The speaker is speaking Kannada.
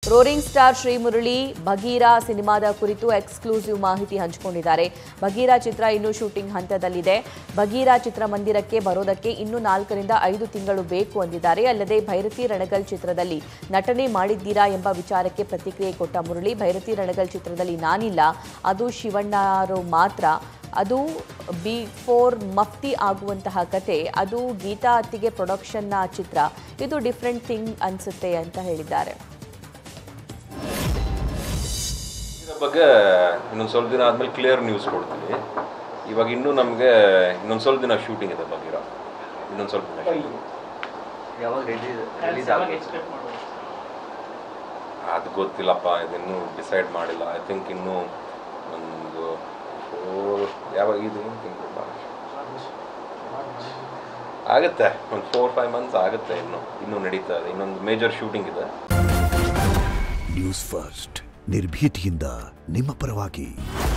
ರೋರಿಂಗ್ ಸ್ಟಾರ್ ಶ್ರೀಮುರಳಿ ಬಗೀರಾ ಸಿನಿಮಾದ ಕುರಿತು ಎಕ್ಸ್ಕ್ಲೂಸಿವ್ ಮಾಹಿತಿ ಹಂಚಿಕೊಂಡಿದ್ದಾರೆ ಬಗೀರಾ ಚಿತ್ರ ಇನ್ನೂ ಶೂಟಿಂಗ್ ಹಂತದಲ್ಲಿದೆ ಬಗೀರಾ ಚಿತ್ರಮಂದಿರಕ್ಕೆ ಬರೋದಕ್ಕೆ ಇನ್ನೂ ನಾಲ್ಕರಿಂದ ಐದು ತಿಂಗಳು ಬೇಕು ಅಂದಿದ್ದಾರೆ ಅಲ್ಲದೆ ಭೈರತಿ ರಣಗಲ್ ಚಿತ್ರದಲ್ಲಿ ನಟನೆ ಮಾಡಿದ್ದೀರಾ ಎಂಬ ವಿಚಾರಕ್ಕೆ ಪ್ರತಿಕ್ರಿಯೆ ಕೊಟ್ಟ ಮುರಳಿ ಭೈರತಿ ರಣಗಲ್ ಚಿತ್ರದಲ್ಲಿ ನಾನಿಲ್ಲ ಅದು ಶಿವಣ್ಣರು ಮಾತ್ರ ಅದು ಬಿ ಫೋರ್ ಮಫ್ತಿ ಆಗುವಂತಹ ಕತೆ ಅದು ಗೀತಾ ಅತ್ತಿಗೆ ಪ್ರೊಡಕ್ಷನ್ನ ಚಿತ್ರ ಇದು ಡಿಫ್ರೆಂಟ್ ಥಿಂಗ್ ಅನ್ಸುತ್ತೆ ಅಂತ ಹೇಳಿದ್ದಾರೆ ಇದ್ರ ಬಗ್ಗೆ ಇನ್ನೊಂದು ಸ್ವಲ್ಪ ದಿನ ಆದಮೇಲೆ ಕ್ಲಿಯರ್ ನ್ಯೂಸ್ ಕೊಡ್ತೀವಿ ಇವಾಗ ಇನ್ನೂ ನಮಗೆ ಇನ್ನೊಂದು ಸ್ವಲ್ಪ ದಿನ ಶೂಟಿಂಗ್ ಇದೆ ಬಗ್ಗಿರೋ ಇನ್ನೊಂದು ಸ್ವಲ್ಪ ದಿನ shooting. ಯಾವಾಗ ರಿಲೀಸ್ ರಿಲೀಸ್ ಆಗುತ್ತೆ ಅದು ಗೊತ್ತಿಲ್ಲಪ್ಪ ಇದನ್ನು ಡಿಸೈಡ್ ಮಾಡಿಲ್ಲ ಐ ಥಿಂಕ್ ಇನ್ನೂ ಒಂದು ಫೋರ್ ಯಾವಾಗ ಇದು ಏನು ತಿಂಗಳು ಆಗುತ್ತೆ ಒಂದು ಫೋರ್ ಫೈವ್ ಮಂತ್ಸ್ ಆಗುತ್ತೆ ಇನ್ನು ಇನ್ನೂ ನಡೀತಾ ಇದೆ ಇನ್ನೊಂದು ಮೇಜರ್ ಶೂಟಿಂಗ್ ಇದೆ ನ್ಯೂಸ್ ಫಸ್ಟ್ ನಿರ್ಭೀತಿಯಿಂದ ನಿಮ್ಮ ಪರವಾಗಿ